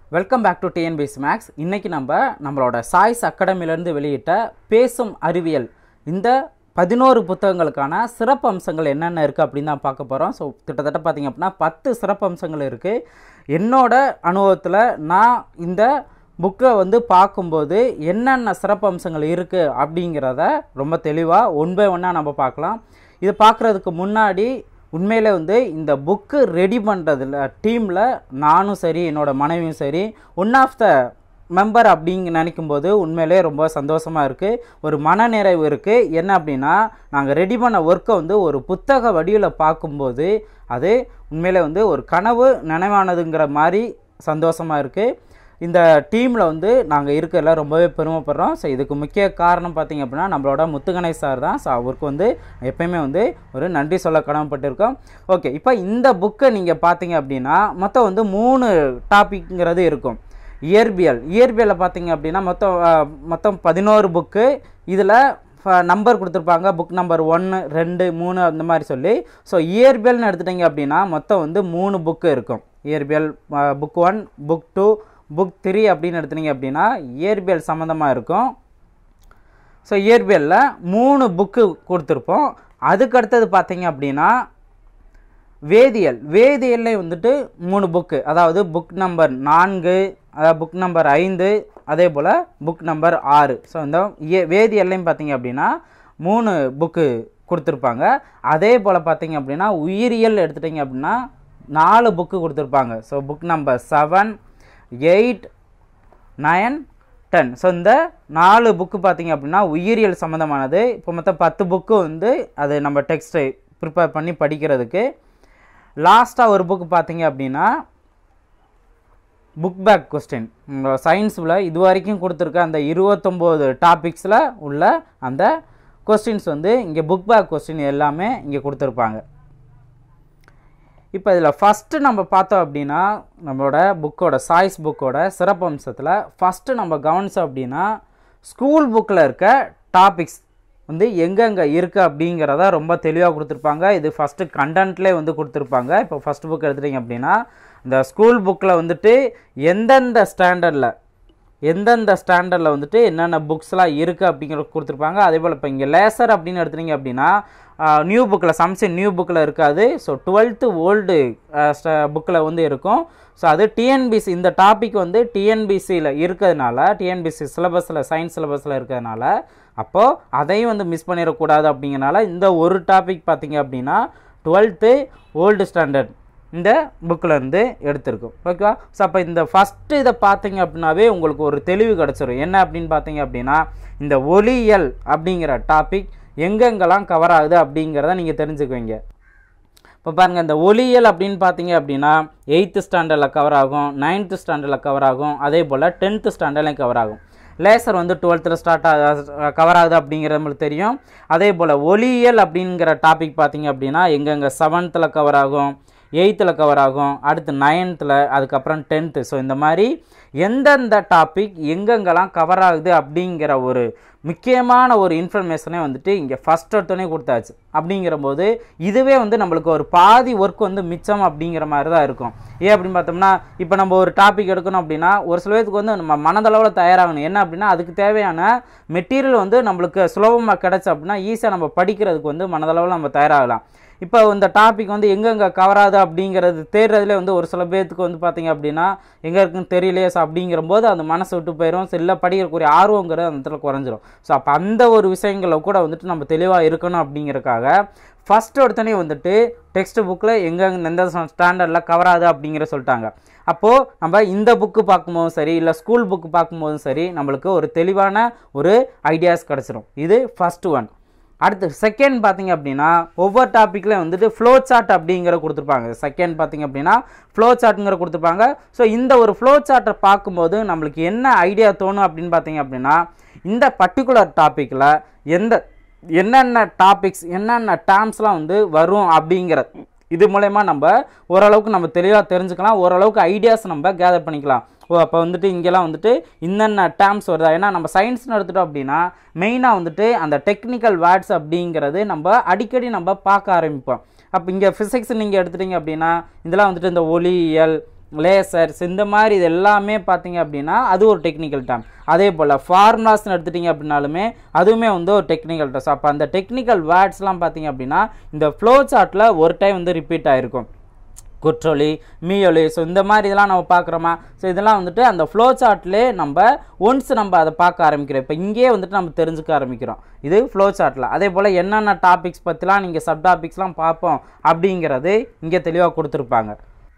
welcome back to TNPS max இன்றைக்கி நம்ம நம்மளோட சாய்ஸ் அகாடமிலேருந்து வெளியிட்ட பேசும் அறிவியல் இந்த பதினோரு புத்தகங்களுக்கான சிறப்பு அம்சங்கள் என்னென்ன இருக்குது அப்படின்னு தான் பார்க்க போகிறோம் ஸோ கிட்டத்தட்ட பார்த்திங்க அப்படின்னா பத்து சிறப்பு அம்சங்கள் இருக்குது என்னோட அனுபவத்தில் நான் இந்த புக்கை வந்து பார்க்கும்போது என்னென்ன சிறப்பு அம்சங்கள் இருக்குது அப்படிங்கிறத ரொம்ப தெளிவாக ஒன் பை ஒன்னாக நம்ம பார்க்கலாம் இது பார்க்குறதுக்கு முன்னாடி உண்மையிலே வந்து இந்த புக்கு ரெடி பண்ணுறதுல டீமில் நானும் சரி என்னோடய மனைவியும் சரி ஒன் ஆஃப் த மெம்பர் அப்படிங்க நினைக்கும்போது உண்மையிலே ரொம்ப சந்தோஷமாக இருக்குது ஒரு மனநிறைவு இருக்குது என்ன அப்படின்னா நாங்கள் ரெடி பண்ண ஒர்க்கை வந்து ஒரு புத்தக வடிவில் பார்க்கும்போது அது உண்மையிலே வந்து ஒரு கனவு நினைவானதுங்கிற மாதிரி சந்தோஷமாக இருக்குது இந்த டீமில் வந்து நாங்கள் இருக்கிறதுல ரொம்பவே பெருமைப்படுறோம் ஸோ இதுக்கு முக்கிய காரணம் பார்த்திங்க அப்படின்னா நம்மளோட முத்துகணை சார் தான் ஸோ அவருக்கு வந்து எப்பயுமே வந்து ஒரு நன்றி சொல்ல கடமைப்பட்டிருக்கோம் ஓகே இப்போ இந்த புக்கை நீங்கள் பார்த்தீங்க அப்படின்னா மொத்தம் வந்து மூணு டாபிக்ங்கிறது இருக்கும் இயற்பியல் இயற்பியலில் பார்த்தீங்க அப்படின்னா மொத்தம் அஹ், மொத்தம் பதினோரு புக்கு இதில் நம்பர் கொடுத்துருப்பாங்க புக் நம்பர் ஒன்று ரெண்டு மூணு அந்த மாதிரி சொல்லி ஸோ இயற்பியல்னு எடுத்துட்டிங்க அப்படின்னா மொத்தம் வந்து மூணு புக்கு இருக்கும் இயற்பியல் book one book two book three அப்படின்னு எடுத்துனீங்க அப்படின்னா இயற்பியல் சம்மந்தமாக இருக்கும் ஸோ இயற்பியலில் மூணு புக்கு கொடுத்துருப்போம் அதுக்கு அடுத்தது பார்த்தீங்க அப்படின்னா வேதியியல் வேதியியல்ல வந்துட்டு மூணு புக்கு அதாவது புக் நம்பர் நான்கு அதாவது புக் நம்பர் ஐந்து அதே போல் புக் நம்பர் ஆறு ஸோ இந்த ஏ வேதியியல்லையும் பார்த்தீங்க அப்படின்னா மூணு புக்கு கொடுத்துருப்பாங்க அதே போல் பார்த்தீங்க அப்படின்னா உயிரியல் எடுத்துட்டிங்க அப்படின்னா நாலு புக்கு கொடுத்துருப்பாங்க so book number seven eight nine ten so இந்த நாலு புக்கு பார்த்தீங்க அப்படின்னா உயிரியல் சம்மந்தமானது இப்போ மொத்தம் பத்து புக்கு வந்து அது நம்ம டெக்ஸ்ட்டை ப்ரிப்பேர் பண்ணி படிக்கிறதுக்கு லாஸ்ட்டாக ஒரு புக்கு பார்த்தீங்க அப்படின்னா புக் பேக் கொஸ்டின் சயின்ஸில் இது வரைக்கும் கொடுத்துருக்க அந்த இருபத்தொம்போது டாபிக்ஸில் உள்ள அந்த கொஸ்டின்ஸ் வந்து இங்கே புக் பேக் கொஸ்டின் எல்லாமே இங்கே கொடுத்துருப்பாங்க இப்போ இதில் ஃபஸ்ட்டு நம்ம பார்த்தோம் அப்படின்னா நம்மளோட புக்கோட சாய்ஸ் புக்கோட சிறப்பம்சத்தில் ஃபஸ்ட்டு நம்ம கவனிச்சோம் அப்படின்னா ஸ்கூல் புக்கில் இருக்க டாபிக்ஸ் வந்து எங்கெங்கே இருக்குது அப்படிங்கிறத ரொம்ப தெளிவாக கொடுத்துருப்பாங்க இது ஃபஸ்ட்டு கண்டென்ட்லேயே வந்து கொடுத்துருப்பாங்க இப்போ ஃபஸ்ட் புக் எடுத்துட்டிங்க அப்படின்னா இந்த ஸ்கூல் புக்கில் வந்துட்டு எந்தெந்த ஸ்டாண்டர்டில் எந்தெந்த ஸ்டாண்டர்டில் வந்துட்டு என்னென்ன புக்ஸ்லாம் இருக்குது அப்படிங்கிறத கொடுத்துருப்பாங்க அதே போல் இப்போ இங்கே லேசர் அப்படின்னு எடுத்துட்டீங்க அப்படின்னா நியூ புக்கில் சம்சின் நியூ புக்கில் இருக்காது ஸோ டுவெல்த்து ஓல்டு புக்கில் வந்து இருக்கும் ஸோ அது டிஎன்பிசி இந்த டாபிக் வந்து டிஎன்பிசியில் இருக்கிறதுனால டிஎன்பிசி சிலபஸில் சயின்ஸ் சிலபஸில் இருக்கிறதுனால அப்போது அதையும் வந்து மிஸ் பண்ணிடக்கூடாது அப்படிங்கிறனால இந்த ஒரு டாபிக் பார்த்தீங்க அப்படின்னா டுவெல்த்து ஓல்டு ஸ்டாண்டர்ட் இந்த புக்கில் இருந்து எடுத்திருக்கும் ஓகேவா ஸோ அப்போ இந்த ஃபஸ்ட்டு இதை பார்த்தீங்க அப்படின்னாவே உங்களுக்கு ஒரு தெளிவு கிடச்சிரும் என்ன அப்படின்னு பார்த்தீங்க அப்படின்னா இந்த ஒளியியல் அப்படிங்கிற டாபிக் எங்கெங்கெல்லாம் கவர் ஆகுது அப்படிங்கிறத நீங்கள் தெரிஞ்சுக்குவீங்க இப்போ பாருங்கள் இந்த ஒளியியல் அப்படின்னு பார்த்தீங்க அப்படின்னா எயித்து ஸ்டாண்டர்டில் கவர் ஆகும் நைன்த்து ஸ்டாண்டர்டில் கவர் ஆகும் அதே போல் டென்த்து ஸ்டாண்டர்ட்லையும் கவர் ஆகும் லேசர் வந்து டுவெல்த்தில் ஸ்டார்ட் கவர் ஆகுது அப்படிங்கிறது நம்மளுக்கு தெரியும் அதே போல் ஒளியியல் அப்படிங்கிற டாபிக் பார்த்தீங்க அப்படின்னா எங்கெங்கே செவன்த்தில் கவர் ஆகும் எயித்தில் கவர் ஆகும் அடுத்து நைன்த்தில் அதுக்கப்புறம் டென்த்து ஸோ இந்த மாதிரி எந்தெந்த டாபிக் எங்கெங்கெல்லாம் கவர் ஆகுது அப்படிங்கிற ஒரு முக்கியமான ஒரு இன்ஃபர்மேஷனே வந்துட்டு இங்கே ஃபஸ்ட் எடுத்தோடனே கொடுத்தாச்சு அப்படிங்கிற போது இதுவே வந்து நம்மளுக்கு ஒரு பாதி ஒர்க் வந்து மிச்சம் அப்படிங்கிற மாதிரி தான் இருக்கும் ஏன் அப்படின்னு பார்த்தோம்னா இப்போ நம்ம ஒரு டாபிக் எடுக்கணும் அப்படின்னா ஒரு சில பேருக்கு வந்து நம்ம மனதளவில் தயாராகணும் என்ன அப்படின்னா அதுக்கு தேவையான மெட்டீரியல் வந்து நம்மளுக்கு சுலபமாக கிடச்சி அப்படின்னா ஈஸியாக நம்ம படிக்கிறதுக்கு வந்து மனதளவில் நம்ம தயாராகலாம் இப்போ இந்த டாபிக் வந்து எங்கெங்கே கவர் ஆகுது அப்படிங்கிறது தேடுறதுல வந்து ஒரு சில பேர்த்துக்கு வந்து பார்த்தீங்க அப்படின்னா எங்கே இருக்குன்னு தெரியலையே ஸோ அப்படிங்கிற போது அந்த மனசு விட்டு போயிடும் இல்லை படிக்கிறக்கூடிய ஆர்வங்கிறது அந்த இடத்துல குறைஞ்சிரும் ஸோ அப்போ அந்த ஒரு விஷயங்களை கூட வந்துட்டு நம்ம தெளிவாக இருக்கணும் அப்படிங்கிறதுக்காக ஃபஸ்ட்டு ஒருத்தனே வந்துட்டு டெக்ஸ்ட் புக்கில் எங்கே எந்த ஸ்டாண்டர்டில் கவர் ஆகுது அப்படிங்கிற சொல்லிட்டாங்க அப்போது நம்ம இந்த புக்கு பார்க்கும்போதும் சரி இல்லை ஸ்கூல் புக்கு பார்க்கும்போதும் சரி நம்மளுக்கு ஒரு தெளிவான ஒரு ஐடியாஸ் கிடச்சிரும் இது ஃபஸ்ட்டு ஒன் அடுத்து செகண்ட் பார்த்தீங்க அப்படின்னா ஒவ்வொரு டாப்பிக்கில் வந்துட்டு ஃப்ளோ சார்ட் அப்படிங்கிற கொடுத்துருப்பாங்க செகண்ட் பார்த்தீங்க அப்படின்னா ஃப்ளோ சார்ட்டுங்கிற கொடுத்துருப்பாங்க ஸோ இந்த ஒரு ஃப்ளோ சார்ட்டை பார்க்கும்போது நம்மளுக்கு என்ன ஐடியா தோணும் அப்படின்னு பார்த்தீங்க அப்படின்னா இந்த பர்டிகுலர் டாப்பிக்கில் எந்த என்னென்ன டாபிக்ஸ் என்னென்ன டேர்ம்ஸ்லாம் வந்து வரும் அப்படிங்கிற இது மூலயமா நம்ம ஓரளவுக்கு நம்ம தெளிவாக தெரிஞ்சுக்கலாம் ஓரளவுக்கு ஐடியாஸ் நம்ம கேதர் பண்ணிக்கலாம் ஓ அப்போ வந்துட்டு இங்கெல்லாம் வந்துட்டு இன்னென்ன டேர்ம்ஸ் வருதா ஏன்னா நம்ம சயின்ஸ்னு எடுத்துட்டோம் அப்படின்னா மெயினாக வந்துட்டு அந்த டெக்னிக்கல் வேர்ட்ஸ் அப்படிங்கிறது நம்ம அடிக்கடி நம்ம பார்க்க ஆரம்பிப்போம் அப்போ இங்கே ஃபிசிக்ஸ் நீங்கள் எடுத்துட்டீங்க அப்படின்னா இதெல்லாம் வந்துட்டு இந்த ஒளியியல் லேசர்ஸ் இந்த மாதிரி இது எல்லாமே பார்த்தீங்க அப்படின்னா அது ஒரு டெக்னிக்கல் டேம் அதே போல் ஃபார்முலாஸ்னு எடுத்துட்டிங்க அப்படின்னாலுமே அதுவுமே வந்து ஒரு டெக்னிக்கல் டெஸ்ட் அப்போ அந்த டெக்னிக்கல் வேர்ட்ஸ்லாம் பார்த்தீங்க அப்படின்னா இந்த ஃப்ளோ சார்ட்டில் ஒரு டைம் வந்து ரிப்பீட் ஆகிருக்கும் குற்றொலி மீயொலி ஸோ இந்த மாதிரி இதெல்லாம் நம்ம பார்க்குறோமா ஸோ இதெல்லாம் வந்துட்டு அந்த ஃப்ளோ சார்ட்லேயே நம்ம ஒன்ஸ் நம்ம அதை பார்க்க ஆரம்பிக்கிறோம் இப்போ இங்கேயே வந்துட்டு நம்ம தெரிஞ்சுக்க ஆரம்பிக்கிறோம் இது ஃப்ளோ சார்ட்டில் அதே போல் என்னென்ன டாபிக்ஸ் பற்றிலாம் நீங்கள் சப் டாபிக்ஸ்லாம் பார்ப்போம் அப்படிங்கிறது இங்கே தெளிவாக கொடுத்துருப்பாங்க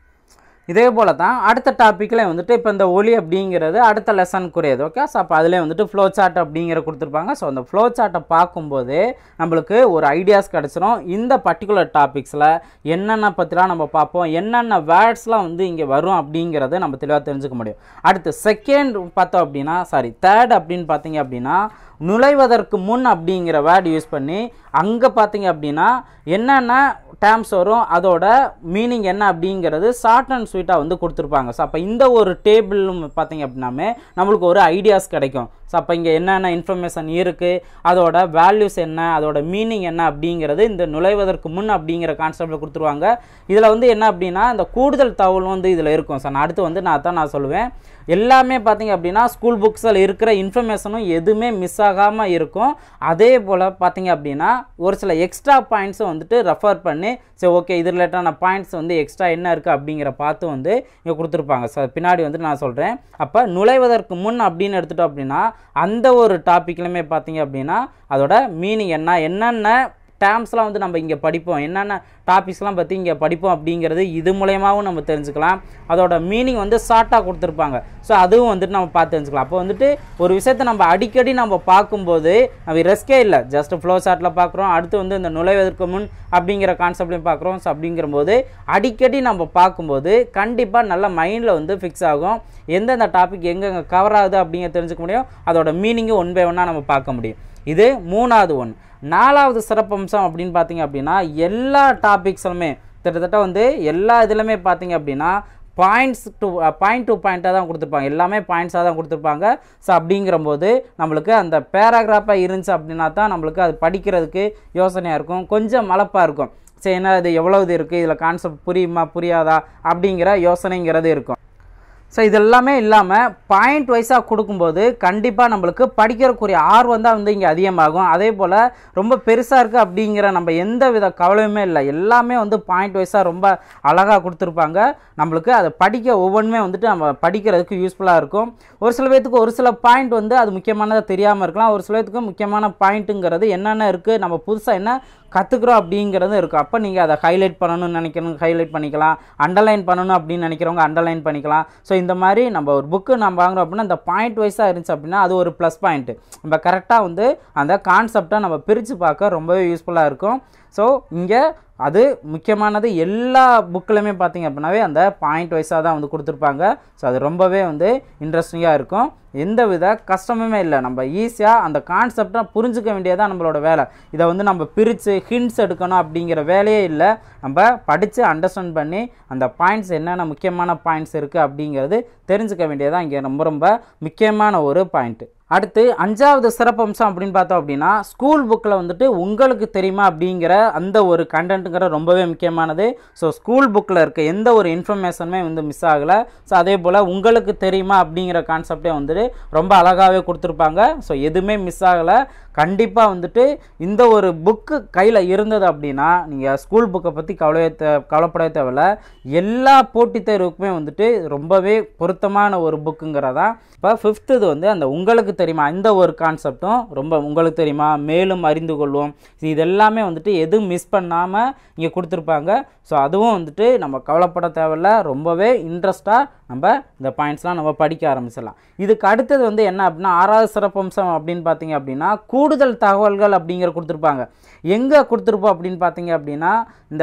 இதே போல் தான் அடுத்த டாப்பிக்கில் வந்துட்டு இப்போ இந்த ஒலி அப்படிங்கிறது அடுத்த லெசனுக்குரியது ஓகே ஸோ அப்போ அதிலே வந்துட்டு ஃப்ளோ சார்ட் அப்படிங்கிற கொடுத்துருப்பாங்க ஸோ அந்த ஃப்ளோ சார்ட்டை பார்க்கும்போது நம்மளுக்கு ஒரு ஐடியாஸ் கிடச்சிரும் இந்த பர்டிகுலர் டாபிக்ஸில் என்னென்ன பற்றிலாம் நம்ம பார்ப்போம் என்னென்ன வேர்ட்ஸ்லாம் வந்து இங்கே வரும் அப்படிங்கிறத நம்ம தெளிவாக தெரிஞ்சுக்க முடியும் அடுத்து செகண்ட் பார்த்தோம் அப்படின்னா சாரி தேர்ட் அப்படின்னு பார்த்தீங்க அப்படின்னா நுழைவதற்கு முன் அப்படிங்கிற வேர்டு யூஸ் பண்ணி அங்கே பார்த்தீங்க அப்படின்னா என்னென்ன டேர்ம்ஸ் வரும் அதோட மீனிங் என்ன அப்படிங்கிறது ஷார்ட் அண்ட் ஸ்வீட்டாக வந்து கொடுத்துருப்பாங்க ஸோ அப்போ இந்த ஒரு டேபிள் பார்த்தீங்க அப்படின்னாமே நம்மளுக்கு ஒரு ஐடியாஸ் கிடைக்கும் ஸோ அப்போ இங்கே என்னென்ன இன்ஃபர்மேஷன் இருக்குது அதோட வேல்யூஸ் என்ன அதோட மீனிங் என்ன அப்படிங்கிறது இந்த நுழைவதற்கு முன் அப்படிங்கிற கான்செப்டில் கொடுத்துருவாங்க இதில் வந்து என்ன அப்படின்னா இந்த கூடுதல் தகவல் வந்து இதில் இருக்கும் சார் நான் அடுத்து வந்து நான் தான் நான் சொல்லுவேன் எல்லாமே பார்த்தீங்க அப்படின்னா ஸ்கூல் புக்ஸில் இருக்கிற இன்ஃபர்மேஷனும் எதுவுமே மிஸ் ஆகாமல் இருக்கும் அதே போல் பார்த்தீங்க அப்படின்னா ஒரு சில எக்ஸ்ட்ரா பாயிண்ட்ஸும் வந்துட்டு ரெஃபர் பண்ணி சரி ஓகே இது ரிலேட்டான பாயிண்ட்ஸ் வந்து எக்ஸ்ட்ரா என்ன இருக்குது அப்படிங்கிற பார்த்து வந்து இங்கே கொடுத்துருப்பாங்க ஸோ பின்னாடி வந்து நான் சொல்கிறேன் அப்போ நுழைவதற்கு முன் அப்படின்னு எடுத்துட்டோம் அப்படின்னா அந்த ஒரு டாப்பிக்லையுமே பார்த்தீங்க அப்படின்னா அதோட மீனிங் என்ன என்னென்ன டேர்ம்ஸ்லாம் வந்து நம்ம இங்கே படிப்போம் என்னென்ன டாபிக்ஸ்லாம் பற்றி இங்கே படிப்போம் அப்படிங்கிறது இது மூலயமாவும் நம்ம தெரிஞ்சுக்கலாம் அதோட மீனிங் வந்து ஷார்ட்டாக கொடுத்துருப்பாங்க ஸோ அதுவும் வந்துட்டு நம்ம பார்த்து தெரிஞ்சுக்கலாம் அப்போ வந்துட்டு ஒரு விஷயத்தை நம்ம அடிக்கடி நம்ம பார்க்கும்போது நம்ம ரெஸ்கே இல்லை ஜஸ்ட் ஃப்ளோ சார்ட்டில் பார்க்குறோம் அடுத்து வந்து இந்த நுழைவதற்கு முன் அப்படிங்கிற கான்செப்ட்லையும் பார்க்குறோம் ஸோ அப்படிங்கிறபோது அடிக்கடி நம்ம பார்க்கும்போது கண்டிப்பாக நல்ல மைண்டில் வந்து ஃபிக்ஸ் ஆகும் எந்தெந்த டாபிக் எங்கெங்கே கவர் ஆகுது அப்படிங்க தெரிஞ்சுக்க முடியும் அதோட மீனிங்கும் ஒன் பை ஒன்னாக நம்ம பார்க்க முடியும் இது மூணாவது ஒன் நாலாவது சிறப்பம்சம் அப்படின்னு பார்த்தீங்க அப்படின்னா எல்லா டாபிக்ஸுமே கிட்டத்தட்ட வந்து எல்லா இதுலையுமே பார்த்தீங்க அப்படின்னா பாயிண்ட்ஸ் டு பாயிண்ட் டு பாயிண்ட்டாக தான் கொடுத்துருப்பாங்க எல்லாமே பாயிண்ட்ஸாக தான் கொடுத்துருப்பாங்க ஸோ அப்படிங்கிறபோது நம்மளுக்கு அந்த பேராகிராஃபாக இருந்துச்சு அப்படின்னா தான் நம்மளுக்கு அது படிக்கிறதுக்கு யோசனையாக இருக்கும் கொஞ்சம் மலப்பாக இருக்கும் சரி என்ன இது எவ்வளோ இது இருக்குது இதில் கான்செப்ட் புரியுமா புரியாதா அப்படிங்கிற யோசனைங்கிறது இருக்கும் ஸோ இது எல்லாமே இல்லாமல் பாயிண்ட் வைஸாக கொடுக்கும்போது கண்டிப்பாக நம்மளுக்கு படிக்கிறக்குரிய ஆர்வம் தான் வந்து இங்கே அதிகமாகும் அதே போல் ரொம்ப பெருசாக இருக்குது அப்படிங்கிற நம்ம எந்த வித கவலையுமே இல்லை எல்லாமே வந்து பாயிண்ட் வைஸாக ரொம்ப அழகாக கொடுத்துருப்பாங்க நம்மளுக்கு அதை படிக்க ஒவ்வொன்றுமே வந்துட்டு நம்ம படிக்கிறதுக்கு யூஸ்ஃபுல்லாக இருக்கும் ஒரு சில பேர்த்துக்கு ஒரு சில பாயிண்ட் வந்து அது முக்கியமானதாக தெரியாமல் இருக்கலாம் ஒரு சில பேர்த்துக்கு முக்கியமான பாயிண்ட்டுங்கிறது என்னென்ன இருக்குது நம்ம புதுசாக என்ன கற்றுக்குறோம் அப்படிங்கிறது இருக்கும் அப்போ நீங்கள் அதை ஹைலைட் பண்ணணும்னு நினைக்கிறவங்க ஹைலைட் பண்ணிக்கலாம் அண்டர்லைன் பண்ணணும் அப்படின்னு நினைக்கிறவங்க அண்டர்லைன் பண்ணிக்கலாம் ஸோ இந்த மாதிரி நம்ம ஒரு புக்கு நம்ம வாங்குறோம் அப்படின்னா இந்த பாயிண்ட் வைஸாக இருந்துச்சு அப்படின்னா அது ஒரு ப்ளஸ் பாயிண்ட்டு நம்ம கரெக்டாக வந்து அந்த கான்செப்டை நம்ம பிரித்து பார்க்க ரொம்பவே யூஸ்ஃபுல்லாக இருக்கும் ஸோ இங்கே அது முக்கியமானது எல்லா புக்கிலுமே பார்த்தீங்க அப்படின்னாவே அந்த பாயிண்ட் வைஸாக தான் வந்து கொடுத்துருப்பாங்க ஸோ அது ரொம்பவே வந்து இன்ட்ரெஸ்டிங்காக இருக்கும் எந்த வித கஷ்டமுமே இல்லை நம்ம ஈஸியாக அந்த கான்செப்டை புரிஞ்சுக்க வேண்டியதான் நம்மளோட வேலை இதை வந்து நம்ம பிரித்து ஹிண்ட்ஸ் எடுக்கணும் அப்படிங்கிற வேலையே இல்லை நம்ம படித்து அண்டர்ஸ்டாண்ட் பண்ணி அந்த பாயிண்ட்ஸ் என்னென்ன முக்கியமான பாயிண்ட்ஸ் இருக்குது அப்படிங்கிறது தெரிஞ்சுக்க வேண்டியதான் இங்கே ரொம்ப ரொம்ப முக்கியமான ஒரு பாயிண்ட்டு அடுத்து அஞ்சாவது சிறப்பம்சம் அப்படின்னு பார்த்தோம் அப்படின்னா ஸ்கூல் புக்கில் வந்துட்டு உங்களுக்கு தெரியுமா அப்படிங்கிற அந்த ஒரு கண்டென்ட்டுங்கிற ரொம்பவே முக்கியமானது ஸோ ஸ்கூல் புக்கில் இருக்க எந்த ஒரு இன்ஃபர்மேஷனுமே வந்து மிஸ் ஆகலை ஸோ அதே போல் உங்களுக்கு தெரியுமா அப்படிங்கிற கான்செப்டே வந்துட்டு ரொம்ப அழகாகவே கொடுத்துருப்பாங்க ஸோ எதுவுமே மிஸ் ஆகலை கண்டிப்பாக வந்துட்டு இந்த ஒரு புக்கு கையில் இருந்தது அப்படின்னா நீங்கள் ஸ்கூல் புக்கை பற்றி கவலையே தே கவலைப்படவே தேவையில்ல எல்லா போட்டித் தேர்வுக்குமே வந்துட்டு ரொம்பவே பொருத்தமான ஒரு புக்குங்கிறதா இப்போ ஃபிஃப்த்து வந்து அந்த உங்களுக்கு தெரியுமா இந்த ஒரு கான்செப்டும் ரொம்ப உங்களுக்கு தெரியுமா மேலும் அறிந்து கொள்வோம் இது எல்லாமே வந்துட்டு எதுவும் மிஸ் பண்ணாமல் இங்கே கொடுத்துருப்பாங்க ஸோ அதுவும் வந்துட்டு நம்ம கவலைப்பட தேவையில்ல ரொம்பவே இன்ட்ரெஸ்ட்டாக நம்ம இந்த பாயிண்ட்ஸ்லாம் நம்ம படிக்க ஆரம்பிச்சிடலாம் இதுக்கு அடுத்தது வந்து என்ன அப்படின்னா ஆறாவது சிறப்பம்சம் அப்படின்னு பார்த்தீங்க அப்படின்னா கூடுதல் தகவல்கள் அப்படிங்கிற கொடுத்துருப்பாங்க எங்கே கொடுத்துருப்போம் அப்படின்னு பார்த்தீங்க அப்படின்னா இந்த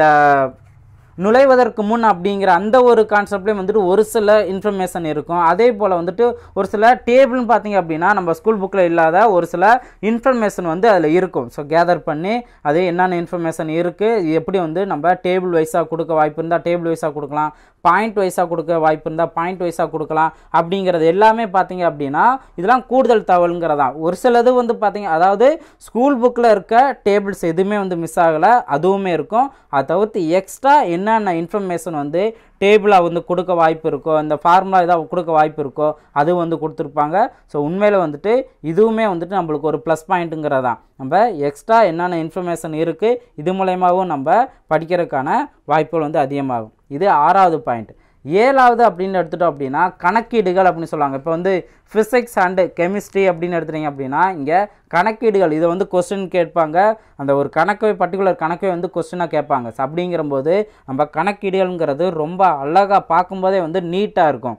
நுழைவதற்கு முன் அப்படிங்கிற அந்த ஒரு கான்செப்ட்லேயும் வந்துட்டு ஒரு சில இன்ஃபர்மேஷன் இருக்கும் அதே போல் வந்துட்டு ஒரு சில டேபிள்னு பார்த்தீங்க அப்படின்னா நம்ம ஸ்கூல் புக்கில் இல்லாத ஒரு சில இன்ஃபர்மேஷன் வந்து அதில் இருக்கும் ஸோ கேதர் பண்ணி அது என்னென்ன இன்ஃபர்மேஷன் இருக்குது எப்படி வந்து நம்ம டேபிள் வைஸாக கொடுக்க வாய்ப்பு இருந்தால் டேபிள் வைஸாக கொடுக்கலாம் பாயிண்ட் வைஸாக கொடுக்க வாய்ப்பு இருந்தால் பாயிண்ட் வைஸாக கொடுக்கலாம் அப்படிங்கிறது எல்லாமே பார்த்தீங்க அப்படின்னா இதெல்லாம் கூடுதல் தகவலுங்கிறதா ஒரு சிலது வந்து பார்த்தீங்க அதாவது ஸ்கூல் புக்கில் இருக்க டேபிள்ஸ் எதுவுமே வந்து மிஸ் ஆகலை அதுவுமே இருக்கும் அதை தவிர்த்து எக்ஸ்ட்ரா என்னென்ன இன்ஃபர்மேஷன் வந்து டேபிளாக வந்து கொடுக்க வாய்ப்பு இருக்கோ இந்த ஃபார்முலா ஏதாவது கொடுக்க வாய்ப்பு இருக்கோ அது வந்து கொடுத்துருப்பாங்க ஸோ உண்மையில் வந்துட்டு இதுவுமே வந்துட்டு நம்மளுக்கு ஒரு ப்ளஸ் பாயிண்ட்டுங்கிறதான் நம்ம எக்ஸ்ட்ரா என்னென்ன இன்ஃபர்மேஷன் இருக்குது இது மூலயமாவும் நம்ம படிக்கிறதுக்கான வாய்ப்புகள் வந்து அதிகமாகும் இது ஆறாவது பாயிண்ட் ஏழாவது அப்படின்னு எடுத்துட்டோம் அப்படின்னா கணக்கீடுகள் அப்படின்னு சொல்லுவாங்க இப்போ வந்து ஃபிசிக்ஸ் அண்டு கெமிஸ்ட்ரி அப்படின்னு எடுத்துட்டீங்க அப்படின்னா இங்கே கணக்கீடுகள் இதை வந்து கொஸ்டின் கேட்பாங்க அந்த ஒரு கணக்கை பர்டிகுலர் கணக்கை வந்து கொஸ்டினாக கேட்பாங்க ஸோ அப்படிங்கிறபோது நம்ம கணக்கீடுகள்ங்கிறது ரொம்ப அழகாக பார்க்கும்போதே வந்து நீட்டாக இருக்கும்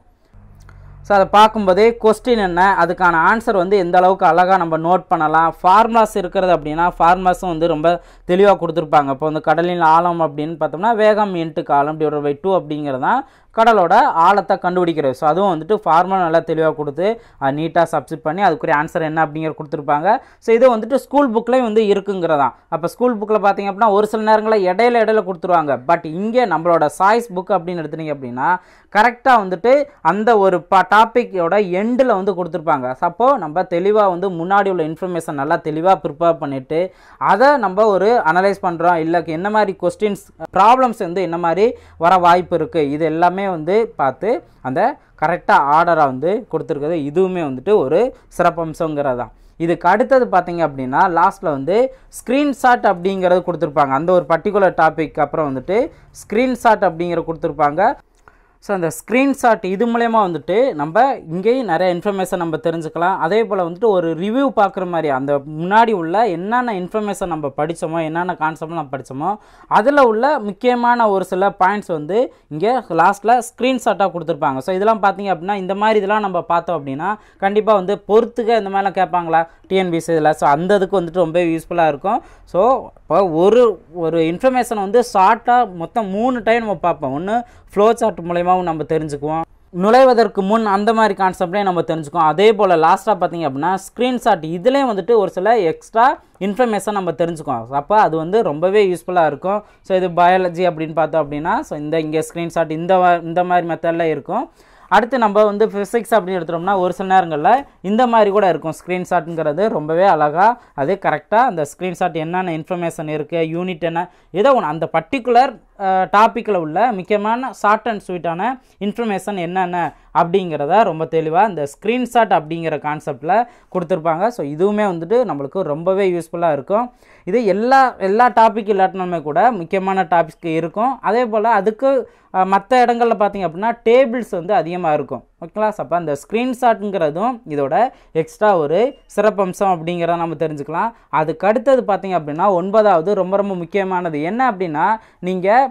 ஸோ அதை பார்க்கும்போதே கொஸ்டின் என்ன அதுக்கான ஆன்சர் வந்து எந்த அளவுக்கு அழகாக நம்ம நோட் பண்ணலாம் ஃபார்முலாஸ் இருக்கிறது அப்படின்னா ஃபார்முலாஸும் வந்து ரொம்ப தெளிவாக கொடுத்துருப்பாங்க இப்போ வந்து கடலின் ஆழம் அப்படின்னு பார்த்தோம்னா வேகம் இன்ட்டு காலம் டிவைட் பை டூ அப்படிங்கிறது தான் கடலோட ஆழத்தை கண்டுபிடிக்கிறது ஸோ அதுவும் வந்துட்டு ஃபார்முலா நல்லா தெளிவாக கொடுத்து அது நீட்டாக சப்ஸ்டிட் பண்ணி அதுக்குரிய ஆன்சர் என்ன அப்படிங்கிற கொடுத்துருப்பாங்க ஸோ இது வந்துட்டு ஸ்கூல் புக்லேயும் வந்து இருக்குங்கிறதான் அப்போ ஸ்கூல் புக்கில் பார்த்தீங்க அப்படின்னா ஒரு சில நேரங்களில் இடையில இடையில கொடுத்துருவாங்க பட் இங்கே நம்மளோட சாய்ஸ் புக் அப்படின்னு எடுத்துட்டீங்க அப்படின்னா கரெக்டாக வந்துட்டு அந்த ஒரு ப டாப்பிக்கோட எண்டில் வந்து கொடுத்துருப்பாங்க அப்போ நம்ம தெளிவாக வந்து முன்னாடி உள்ள இன்ஃபர்மேஷன் நல்லா தெளிவாக ப்ரிப்பேர் பண்ணிவிட்டு அதை நம்ம ஒரு அனலைஸ் பண்ணுறோம் இல்லை என்ன மாதிரி கொஸ்டின்ஸ் ப்ராப்ளம்ஸ் வந்து என்ன மாதிரி வர வாய்ப்பு இருக்குது இது எல்லாமே வந்து பார்த்து அந்த கரெக்டாக ஆர்டராக வந்து கொடுத்துருக்கிறது இதுவுமே வந்துட்டு ஒரு சிறப்பம்சங்கிறது தான் இதுக்கு அடுத்தது பார்த்தீங்க அப்படின்னா லாஸ்ட்டில் வந்து ஸ்க்ரீன்ஷாட் அப்படிங்கிறது கொடுத்துருப்பாங்க அந்த ஒரு பர்டிகுலர் டாபிக் அப்புறம் வந்துட்டு ஸ்க்ரீன்ஷாட் அப்படிங்கிற கொடுத்துருப்பாங்க ஸோ அந்த ஸ்க்ரீன்ஷாட் இது மூலயமா வந்துட்டு நம்ம இங்கேயும் நிறைய இன்ஃபர்மேஷன் நம்ம தெரிஞ்சுக்கலாம் அதே போல் வந்துட்டு ஒரு ரிவ்யூ பார்க்குற மாதிரி அந்த முன்னாடி உள்ள என்னென்ன இன்ஃபர்மேஷன் நம்ம படித்தோமோ என்னென்ன கான்செப்ட் நம்ம படித்தோமோ அதில் உள்ள முக்கியமான ஒரு சில பாயிண்ட்ஸ் வந்து இங்கே லாஸ்ட்டில் ஸ்க்ரீன்ஷாட்டாக கொடுத்துருப்பாங்க ஸோ இதெல்லாம் பார்த்தீங்க அப்படின்னா இந்த மாதிரி இதெல்லாம் நம்ம பார்த்தோம் அப்படின்னா கண்டிப்பாக வந்து பொறுத்துக்க இந்த மாதிரிலாம் கேட்பாங்களா டிஎன்பிசி இதில் ஸோ அந்த இதுக்கு வந்துட்டு ரொம்ப யூஸ்ஃபுல்லாக இருக்கும் ஸோ இப்போ ஒரு ஒரு இன்ஃபர்மேஷன் வந்து ஷார்ட்டாக மொத்தம் மூணு டைம் நம்ம பார்ப்போம் ஒன்று ஃப்ளோ சார்ட் மூலயமாவும் நம்ம தெரிஞ்சுக்குவோம் நுழைவதற்கு முன் அந்த மாதிரி கான்செப்டே நம்ம தெரிஞ்சுக்குவோம் அதே போல் லாஸ்ட்டாக பார்த்தீங்க அப்படின்னா ஸ்க்ரீன்ஷாட் இதுலேயும் வந்துட்டு ஒரு சில எக்ஸ்ட்ரா இன்ஃபர்மேஷன் நம்ம தெரிஞ்சுக்குவோம் அப்போ அது வந்து ரொம்பவே யூஸ்ஃபுல்லாக இருக்கும் ஸோ இது பயாலஜி அப்படின்னு பார்த்தோம் அப்படின்னா ஸோ இந்த இங்கே ஸ்க்ரீன்ஷாட் இந்த வ- இந்த மாதிரி மெத்தடில் இருக்கும் அடுத்து நம்ம வந்து ஃபிசிக்ஸ் அப்படின்னு எடுத்துட்டோம்னா ஒரு சில நேரங்களில் இந்த மாதிரி கூட இருக்கும் ஸ்க்ரீன்ஷாட்டுங்கிறது ரொம்பவே அழகாக அது கரெக்டாக அந்த ஸ்க்ரீன்ஷாட் என்னென்ன இன்ஃபர்மேஷன் இருக்குது யூனிட் என்ன ஏதோ ஒன்று அந்த பர்டிகுலர் டாப்பிக்கில் உள்ள முக்கியமான ஷார்ட் அண்ட் ஸ்வீட்டான இன்ஃபர்மேஷன் என்னென்ன அப்படிங்கிறத ரொம்ப தெளிவாக இந்த ஸ்க்ரீன்ஷாட் அப்படிங்கிற கான்செப்டில் கொடுத்துருப்பாங்க ஸோ இதுவுமே வந்துட்டு நம்மளுக்கு ரொம்பவே யூஸ்ஃபுல்லாக இருக்கும் இது எல்லா எல்லா டாபிக் இல்லாட்டினுமே கூட முக்கியமான டாபிக் இருக்கும் அதே போல் அதுக்கு மற்ற இடங்களில் பார்த்தீங்க அப்படின்னா டேபிள்ஸ் வந்து அதிகமாக இருக்கும் ஓகேங்களா அப்போ அந்த ஸ்க்ரீன்ஷாட்டுங்கிறதும் இதோட எக்ஸ்ட்ரா ஒரு சிறப்பம்சம் அப்படிங்கிறத நம்ம தெரிஞ்சுக்கலாம் அதுக்கு அடுத்தது பார்த்தீங்க அப்படின்னா ஒன்பதாவது ரொம்ப ரொம்ப முக்கியமானது என்ன அப்படின்னா நீங்கள்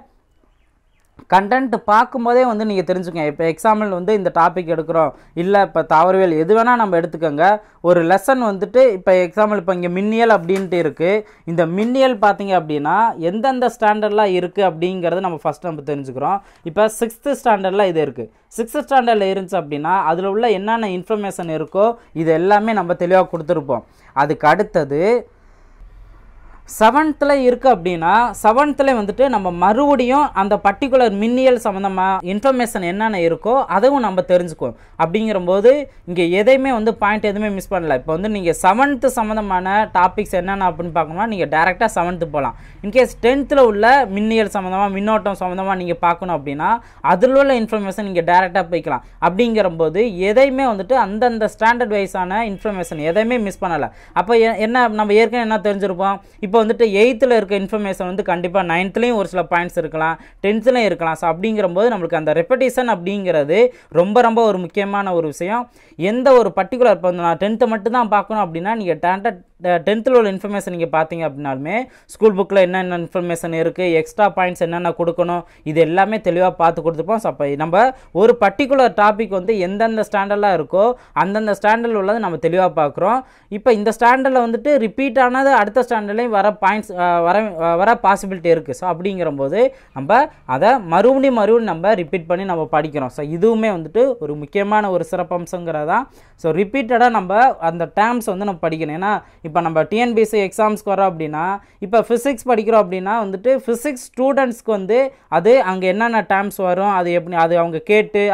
கண்டென்ட் பார்க்கும்போதே வந்து நீங்கள் தெரிஞ்சுக்கங்க இப்போ எக்ஸாம்பிள் வந்து இந்த டாபிக் எடுக்கிறோம் இல்லை இப்போ தாவரவியல் எது வேணால் நம்ம எடுத்துக்கோங்க ஒரு லெசன் வந்துட்டு இப்போ எக்ஸாம்பிள் இப்போ இங்கே மின்னியல் அப்படின்ட்டு இருக்குது இந்த மின்னியல் பார்த்தீங்க அப்படின்னா எந்தெந்த ஸ்டாண்டர்ட்லாம் இருக்குது அப்படிங்கிறத நம்ம ஃபஸ்ட் நம்ம தெரிஞ்சுக்கிறோம் இப்போ சிக்ஸ்த்து ஸ்டாண்டர்டில் இது இருக்குது சிக்ஸ்த்து ஸ்டாண்டர்டில் இருந்துச்சு அப்படின்னா அதில் உள்ள என்னென்ன இன்ஃபர்மேஷன் இருக்கோ இது எல்லாமே நம்ம தெளிவாக கொடுத்துருப்போம் அதுக்கு அடுத்தது செவன்த்தில் இருக்குது அப்படின்னா செவன்த்தில் வந்துட்டு நம்ம மறுபடியும் அந்த பர்டிகுலர் மின்னியல் சம்மந்தமாக இன்ஃபர்மேஷன் என்னென்ன இருக்கோ அதுவும் நம்ம தெரிஞ்சுக்குவோம் அப்படிங்கிறபோது இங்கே எதையுமே வந்து பாயிண்ட் எதுவுமே மிஸ் பண்ணல இப்போ வந்து நீங்கள் செவன்த்து சம்மந்தமான டாபிக்ஸ் என்னென்ன அப்படின்னு பார்க்கணும்னா நீங்கள் டேரெக்டாக செவன்த்து போகலாம் இன்கேஸ் டென்த்தில் உள்ள மின்னியல் சம்மந்தமாக மின்னோட்டம் சம்மந்தமாக நீங்கள் பார்க்கணும் அப்படின்னா அதில் உள்ள இன்ஃபர்மேஷன் நீங்கள் டேரெக்டாக போய்க்கலாம் அப்படிங்கிறபோது எதையுமே வந்துட்டு அந்தந்த ஸ்டாண்டர்ட் வைஸான இன்ஃபர்மேஷன் எதையுமே மிஸ் பண்ணலை அப்போ எ- என்ன நம்ம ஏற்கனவே என்ன தெரிஞ்சிருப்போம் இப்போ வந்துட்டு எயித்தில் இருக்க இன்ஃபர்மேஷன் வந்து கண்டிப்பாக நைன்த்லேயும் ஒரு சில பாயிண்ட்ஸ் இருக்கலாம் டென்த்லேயும் இருக்கலாம் ஸோ அப்படிங்கிறபோது நம்மளுக்கு அந்த ரெப்படேஷன் அப்படிங்கிறது ரொம்ப ரொம்ப ஒரு முக்கியமான ஒரு விஷயம் எந்த ஒரு பர்டிகுலர் இப்போ நான் டென்த்தை மட்டும் தான் பார்க்கணும் அப்படின்னா நீங்கள் டேண்ட டென்த்தில் உள்ள இன்ஃபர்மேஷன் நீங்கள் பார்த்தீங்க அப்படின்னாலுமே ஸ்கூல் புக்கில் என்னென்ன இன்ஃபர்மேஷன் இருக்குது எக்ஸ்ட்ரா பாயிண்ட்ஸ் என்னென்ன கொடுக்கணும் இது எல்லாமே தெளிவாக பார்த்து கொடுத்துருப்போம் ஸோ அப்போ நம்ம ஒரு பர்டிகுலர் டாபிக் வந்து எந்தெந்த ஸ்டாண்டர்டில் இருக்கோ அந்தந்த ஸ்டாண்டர்டில் உள்ளது நம்ம தெளிவாக பார்க்குறோம் இப்போ இந்த ஸ்டாண்டர்டில் வந்துட்டு ரிப்பீட் ஆனது அடுத்த ஸ்டாண்டர்ட்லேயும் வர பாயிண்ட்ஸ் வர அஹ், வர பாசிபிலிட்டி இருக்குது ஸோ அப்படிங்கிறபோது நம்ம அதை மறுபடியும் மறுபடியும் நம்ம ரிப்பீட் பண்ணி நம்ம படிக்கிறோம் ஸோ இதுவுமே வந்துட்டு ஒரு முக்கியமான ஒரு சிறப்பம்சங்கிறதா ஸோ ரிப்பீட்டடாக நம்ம அந்த டேர்ம்ஸ் வந்து நம்ம படிக்கணும் ஏன்னா இப்போ நம்ம டிஎன்பிஎஸ்சி எக்ஸாம்ஸ்க்கு வரோம் அப்படின்னா இப்போ ஃபிசிக்ஸ் படிக்கிறோம் அப்படின்னா வந்துட்டு ஃபிசிக்ஸ் ஸ்டூடெண்ட்ஸ்க்கு வந்து அது அங்கே என்னென்ன டேர்ம்ஸ் வரும் அது எப்படி அது அவங்க கேட்டு அதை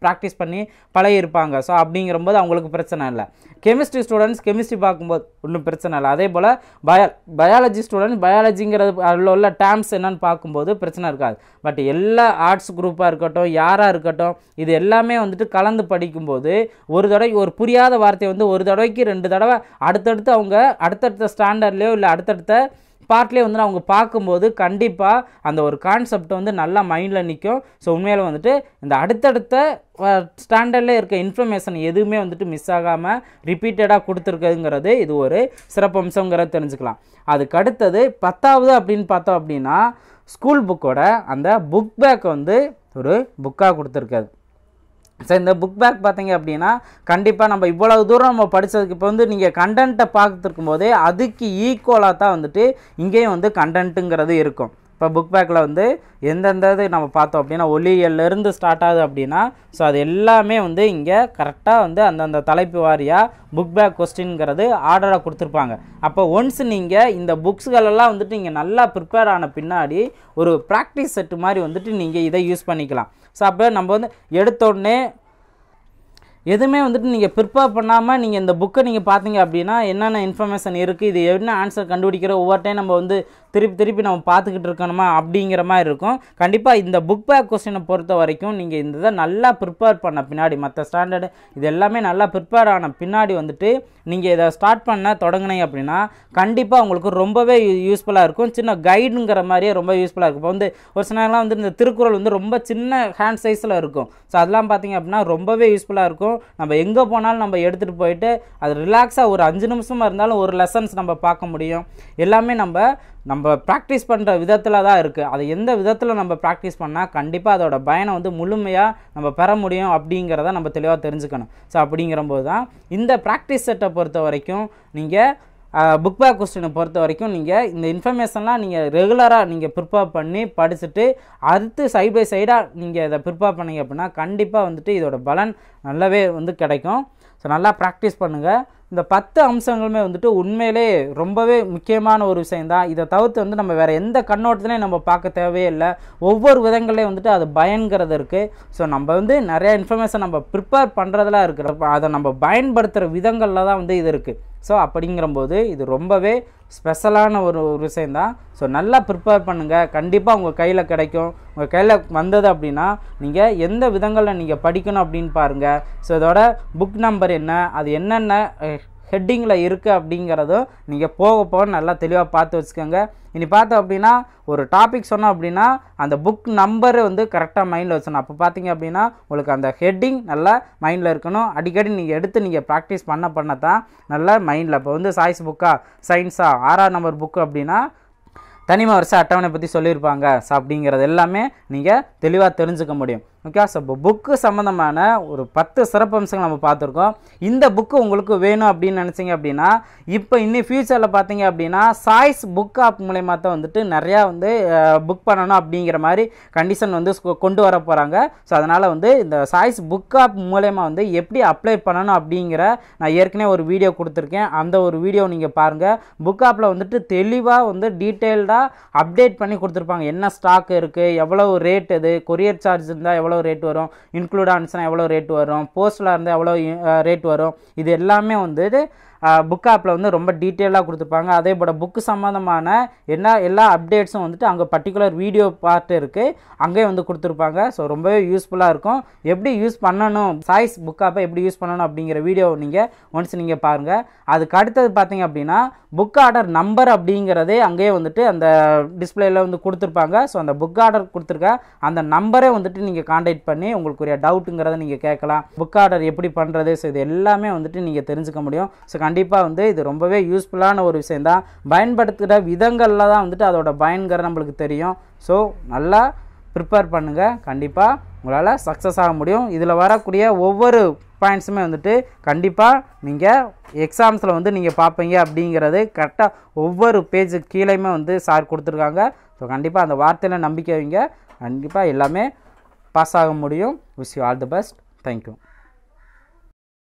ப்ராக்டிஸ் பண்ணி பழகியிருப்பாங்க ஸோ அப்படிங்கிறபோது அவங்களுக்கு பிரச்சனை இல்லை கெமிஸ்ட்ரி ஸ்டூடெண்ட்ஸ் கெமிஸ்ட்ரி பார்க்கும்போது ஒன்றும் பிரச்சனை இல்லை அதே போல் பயா பயாலஜி ஸ்டூடெண்ட்ஸ் பயாலஜிங்கிறது அதில் உள்ள டேர்ம்ஸ் என்னன்னு பார்க்கும்போது பிரச்சனை இருக்காது பட் எல்லா ஆர்ட்ஸ் குரூப்பாக இருக்கட்டும் யாராக இருக்கட்டும் இது எல்லாமே வந்துட்டு கலந்து படிக்கும்போது ஒரு தடவை ஒரு புரியாத வார்த்தையை வந்து ஒரு தடவைக்கு ரெண்டு தடவை அடுத்தடுத்து அவங்க அடுத்தடுத்த ஸ்டாண்டர்ட்லேயோ இல்லை அடுத்தடுத்த பார்ட்லேயே வந்து அவங்க பார்க்கும்போது கண்டிப்பாக அந்த ஒரு கான்செப்ட் வந்து நல்லா மைண்டில் நிற்கும் ஸோ உண்மையில் வந்துட்டு இந்த அடுத்தடுத்த ஸ்டாண்டர்டில் இருக்க இன்ஃபர்மேஷன் எதுவுமே வந்துட்டு மிஸ் ஆகாமல் ரிப்பீட்டடாக கொடுத்துருக்குதுங்கிறது இது ஒரு சிறப்பம்சங்கிறத தெரிஞ்சுக்கலாம் அதுக்கு அடுத்தது பத்தாவது அப்படின்னு பார்த்தோம் அப்படின்னா ஸ்கூல் புக்கோட அந்த புக் பேக் வந்து ஒரு புக்காக கொடுத்துருக்காது ஸோ இந்த புக் பேக் பார்த்தீங்க அப்படின்னா கண்டிப்பாக நம்ம இவ்வளவு தூரம் நம்ம படித்ததுக்கு இப்போ வந்து நீங்கள் கண்டென்ட்டை பார்த்துருக்கும் போதே அதுக்கு ஈக்குவலாக தான் வந்துட்டு இங்கேயும் வந்து கண்டென்ட்டுங்கிறது இருக்கும் இப்போ புக் பேக்கில் வந்து எந்தெந்த இது நம்ம பார்த்தோம் அப்படின்னா ஒலியல்லேருந்து ஸ்டார்ட் ஆகுது அப்படின்னா ஸோ அது எல்லாமே வந்து இங்கே கரெக்டாக வந்து அந்தந்த தலைப்பு வாரியாக புக் பேக் கொஸ்டின்ங்கிறது ஆர்டராக கொடுத்துருப்பாங்க அப்போ ஒன்ஸ் நீங்கள் இந்த புக்ஸ்களெல்லாம் வந்துட்டு நீங்கள் நல்லா ப்ரிப்பேர் ஆன பின்னாடி ஒரு ப்ராக்டிஸ் செட்டு மாதிரி வந்துட்டு நீங்கள் இதை யூஸ் பண்ணிக்கலாம் ஸோ அப்போ நம்ம வந்து எடுத்தோடனே எதுவுமே வந்துட்டு நீங்கள் ப்ரிப்பேர் பண்ணாமல் நீங்கள் இந்த புக்கை நீங்கள் பார்த்தீங்க அப்படின்னா என்னென்ன இன்ஃபர்மேஷன் இருக்குது இது என்ன ஆன்சர் கண்டுபிடிக்கிற ஒவ்வொரு டைம் நம்ம வந்து திருப்பி திருப்பி நம்ம பார்த்துக்கிட்டு இருக்கணுமா அப்படிங்கிற மாதிரி இருக்கும் கண்டிப்பாக இந்த புக் பேக் கொஸ்டினை பொறுத்த வரைக்கும் நீங்கள் இந்த இதை நல்லா ப்ரிப்பேர் பண்ண பின்னாடி மற்ற ஸ்டாண்டர்டு இது எல்லாமே நல்லா ப்ரிப்பேர் ஆன பின்னாடி வந்துட்டு நீங்கள் இதை ஸ்டார்ட் பண்ண தொடங்கினீங்க அப்படின்னா கண்டிப்பாக உங்களுக்கு ரொம்பவே யூஸ்ஃபுல்லாக இருக்கும் சின்ன கைடுங்கிற மாதிரியே ரொம்ப யூஸ்ஃபுல்லாக இருக்கும் இப்போ வந்து ஒரு சில நேரம்லாம் வந்து இந்த திருக்குறள் வந்து ரொம்ப சின்ன ஹேண்ட் சைஸில் இருக்கும் ஸோ அதெல்லாம் பார்த்தீங்க அப்படின்னா ரொம்பவே யூஸ்ஃபுல்லாக இருக்கும் நம்ம எங்கே போனாலும் நம்ம எடுத்துகிட்டு போயிட்டு அது ரிலாக்ஸாக ஒரு அஞ்சு நிமிஷமாக இருந்தாலும் ஒரு லெசன்ஸ் நம்ம பார்க்க முடியும் எல்லாமே நம்ம நம்ம ப்ராக்டிஸ் பண்ணுற விதத்தில் தான் இருக்குது அது எந்த விதத்தில் நம்ம ப்ராக்டிஸ் பண்ணால் கண்டிப்பாக அதோட பயனை வந்து முழுமையாக நம்ம பெற முடியும் அப்படிங்கிறத நம்ம தெளிவாக தெரிஞ்சுக்கணும் ஸோ அப்படிங்கிறபோது தான் இந்த ப்ராக்டிஸ் செட்டை பொறுத்த வரைக்கும் நீங்கள் புக் பேக் கொஸ்டினை பொறுத்த வரைக்கும் நீங்கள் இந்த இன்ஃபர்மேஷன்லாம் நீங்கள் ரெகுலராக நீங்கள் ப்ரிப்பேர் பண்ணி படிச்சுட்டு அடுத்து சைட் பை சைடாக நீங்கள் இதை ப்ரிப்பேர் பண்ணீங்க அப்படின்னா கண்டிப்பாக வந்துட்டு இதோட பலன் நல்லாவே வந்து கிடைக்கும் ஸோ நல்லா ப்ராக்டிஸ் பண்ணுங்கள் இந்த பத்து அம்சங்களுமே வந்துட்டு உண்மையிலே ரொம்பவே முக்கியமான ஒரு விஷயந்தான் இதை தவிர்த்து வந்து நம்ம வேறு எந்த கண்ணோட்டத்துலையும் நம்ம பார்க்க தேவையே இல்லை ஒவ்வொரு விதங்களையும் வந்துட்டு அது பயன்கிறது இருக்குது ஸோ நம்ம வந்து நிறைய இன்ஃபர்மேஷன் நம்ம ப்ரிப்பேர் பண்ணுறதுலாம் இருக்கிறப்ப அதை நம்ம பயன்படுத்துகிற விதங்களில் தான் வந்து இது இருக்குது ஸோ அப்படிங்கிறம்போது இது ரொம்பவே ஸ்பெஷலான ஒரு ஒரு விஷயந்தான் ஸோ நல்லா ப்ரிப்பேர் பண்ணுங்கள் கண்டிப்பாக உங்கள் கையில் கிடைக்கும் உங்கள் கையில் வந்தது அப்படின்னா நீங்கள் எந்த விதங்களில் நீங்கள் படிக்கணும் அப்படின்னு பாருங்கள் ஸோ இதோட புக் நம்பர் என்ன அது என்னென்ன ஹெட்டிங்கில் இருக்குது அப்படிங்கிறதும் நீங்கள் போக போக நல்லா தெளிவாக பார்த்து வச்சுக்கோங்க இனி பார்த்தோம் அப்படின்னா ஒரு டாபிக் சொன்னோம் அப்படின்னா அந்த புக் நம்பரு வந்து கரெக்டாக மைண்டில் வச்சணும் அப்போ பார்த்தீங்க அப்படின்னா உங்களுக்கு அந்த ஹெட்டிங் நல்லா மைண்டில் இருக்கணும் அடிக்கடி நீங்கள் எடுத்து நீங்கள் ப்ராக்டிஸ் பண்ண பண்ண தான் நல்லா மைண்டில் இப்போ வந்து சாய்ஸ் புக்கா சயின்ஸா ஆறாம் நம்பர் புக்கு அப்படின்னா தனிம வருஷ அட்டவணை பற்றி சொல்லியிருப்பாங்க ஸோ அப்படிங்கிறது எல்லாமே நீங்கள் தெளிவாக தெரிஞ்சுக்க முடியும் ஓகே ஸோ இப்போ புக்கு சம்மந்தமான ஒரு பத்து சிறப்பம்சங்கள் நம்ம பார்த்துருக்கோம் இந்த புக்கு உங்களுக்கு வேணும் அப்படின்னு நினச்சிங்க அப்படின்னா இப்போ இன்னும் ஃப்யூச்சரில் பார்த்தீங்க அப்படின்னா சாய்ஸ் புக் ஆப் மூலயமா தான் வந்துட்டு நிறையா வந்து புக் பண்ணணும் அப்படிங்கிற மாதிரி கண்டிஷன் வந்து ஸ்கொ- கொண்டு வர போகிறாங்க ஸோ அதனால் வந்து இந்த சாய்ஸ் புக் ஆப் மூலயமா வந்து எப்படி அப்ளை பண்ணணும் அப்படிங்கிற நான் ஏற்கனவே ஒரு வீடியோ கொடுத்துருக்கேன் அந்த ஒரு வீடியோ நீங்கள் பாருங்கள் புக் ஆப்பில் வந்துட்டு தெளிவாக வந்து டீட்டெயில்டாக அப்டேட் பண்ணி கொடுத்துருப்பாங்க என்ன ஸ்டாக் இருக்குது எவ்வளோ ரேட் இது கொரியர் சார்ஜ் இருந்தால் எவ்வளோ ரேட் வரும் இன்க்ளூட் ஆனிச்சுன்னா எவ்வளோ ரேட் வரும் போஸ்ட்டில் இருந்தால் எவ்வளோ ரேட் வரும் இது எல்லாமே வந்துட்டு புக் ஆப்பில் வந்து ரொம்ப டீட்டெயிலாக கொடுத்துருப்பாங்க அதே போல் புக்கு சம்மந்தமான என்ன எல்லா அப்டேட்ஸும் வந்துட்டு அங்கே பர்டிகுலர் வீடியோ பார்ட் இருக்குது அங்கேயே வந்து கொடுத்துருப்பாங்க ஸோ ரொம்பவே யூஸ்ஃபுல்லாக இருக்கும் எப்படி யூஸ் பண்ணணும் சாய்ஸ் புக் ஆப்பை எப்படி யூஸ் பண்ணணும் அப்படிங்கிற வீடியோ நீங்கள் ஒன்ஸ் நீங்கள் பாருங்கள் அதுக்கு அடுத்தது பார்த்தீங்க அப்படின்னா புக் ஆர்டர் நம்பர் அப்படிங்கிறதே அங்கேயே வந்துட்டு அந்த டிஸ்பிளேல வந்து கொடுத்துருப்பாங்க ஸோ அந்த புக் ஆர்டர் கொடுத்துருக்க அந்த நம்பரே வந்துட்டு நீங்கள் காண்டாக்ட் பண்ணி உங்களுக்குரிய டவுட்டுங்கிறத நீங்கள் கேட்கலாம் புக் ஆர்டர் எப்படி பண்ணுறது ஸோ இது எல்லாமே வந்துட்டு நீங்கள் தெரிஞ்சுக்க முடியும் ஸோ கண்டிப்பாக வந்து இது ரொம்பவே யூஸ்ஃபுல்லான ஒரு விஷயந்தான் பயன்படுத்துகிற விதங்களில் தான் வந்துட்டு அதோட பயன்கிற நம்மளுக்கு தெரியும் ஸோ நல்லா ப்ரிப்பேர் பண்ணுங்கள் கண்டிப்பாக உங்களால் சக்ஸஸ் ஆக முடியும் இதில் வரக்கூடிய ஒவ்வொரு பாயிண்ட்ஸுமே வந்துட்டு கண்டிப்பாக நீங்கள் எக்ஸாம்ஸில் வந்து நீங்கள் பார்ப்பீங்க அப்படிங்கிறது கரெக்டாக ஒவ்வொரு பேஜு கீழேயுமே வந்து சார் கொடுத்துருக்காங்க ஸோ கண்டிப்பாக அந்த வார்த்தையில் நம்பிக்கை வைங்க கண்டிப்பாக எல்லாமே பாஸ் ஆக முடியும் wish you all the best thank you